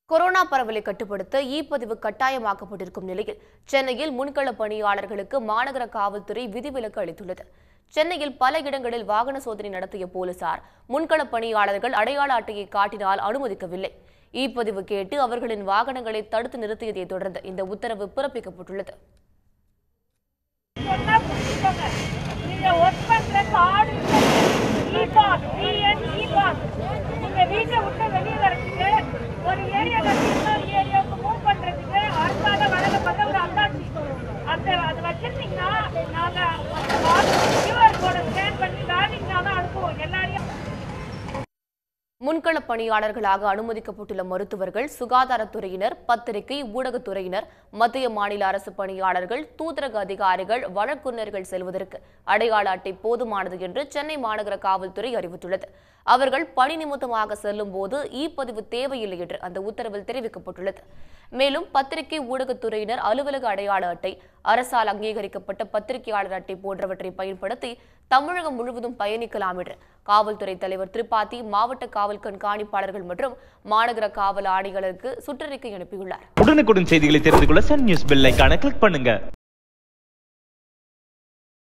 Corona பரவலை கட்டுப்படுத்த இ பதிவு கட்டாயமாக்கப்பட்டிருக்கும் நிலையில் சென்னையில் முன்கள பணியாளர்களுக்கு மாநகர காவல்துறை விதிவிலக்கு அளித்துள்ளது சென்னையில் பல இடங்களில் வாகன சோதனை நடத்திய போலீசார் முன்கள பணியாளர்கள் அடையாள அட்டையை காட்டினால் அனுமதிக்கவில்லை இ பதிவு கேட்டு அவர்களின் வாகனங்களை தடுத்து நிறுத்தியதை தொடர்ந்து இந்த உத்தரவு பிறப்பிக்கப்பட்டுள்ளது சொன்னா புரிஞ்சுக்கோங்க. நீங்க work பண்ற card E-pass, EN E-pass. நீங்க வீட்டை விட்டு வெளிய வரதுக்கு, ஒரு ஏரியால இருந்து இன்னொரு ஏரியாவுக்கு move பண்றதுக்கு அரசாங்க வழங்கப்பட்ட ஒரு அத்தாட்சி. அந்த அது வச்சிருந்தீங்கன்னா நாங்க QR code scan பண்ணி வேலிங்னா தான் அனுப்புவோம் எல்லாரையும் முன்கள பணியாளர்களாக அனுமதிக்கப்பட்டுள்ள மருத்துவர்கள் சுகாதாரத்துறையினர் பத்திரிகை ஊடகத்துறையினர் மத்திய மாநில அரசு பணியாளர்கள் தூதரக அதிகாரிகள் வழக்குனர்கள் செல்வதற்கு அடையாள அட்டை போதுமானது என்று சென்னை மாநகர காவல்துறை அறிவித்துள்ளது அவர்கள் பணி நிமித்தமாக செல்லும் போது இ பதிவு தேவையில்லை என்று அந்த உத்தரவில் தெரிவிக்கப்பட்டுள்ளது மேலும் பத்திரிகை ஊடகத்துறையினர் அலுவலக அடையாள அட்டை அரசால் அங்கீகரிக்கப்பட்ட பத்திரிகையாளர் அட்டை போன்றவற்றை பயன்படுத்தி தமிழகம் முழுவதும் பயணிக்கலாம் என்று காவல்துறை தலைவர் திரிபாதி மாவட்ட காவல் கண்காணிப்பாளர்கள் மற்றும் மாநகர காவல் ஆணையாளருக்கு சுற்றறிக்கை அனுப்பியுள்ளார் உடனுக்குடன் செய்திகளை தெரிந்து கொள்ள சன் நியூஸ் பெல் ஐகானை கிளிக் பண்ணுங்க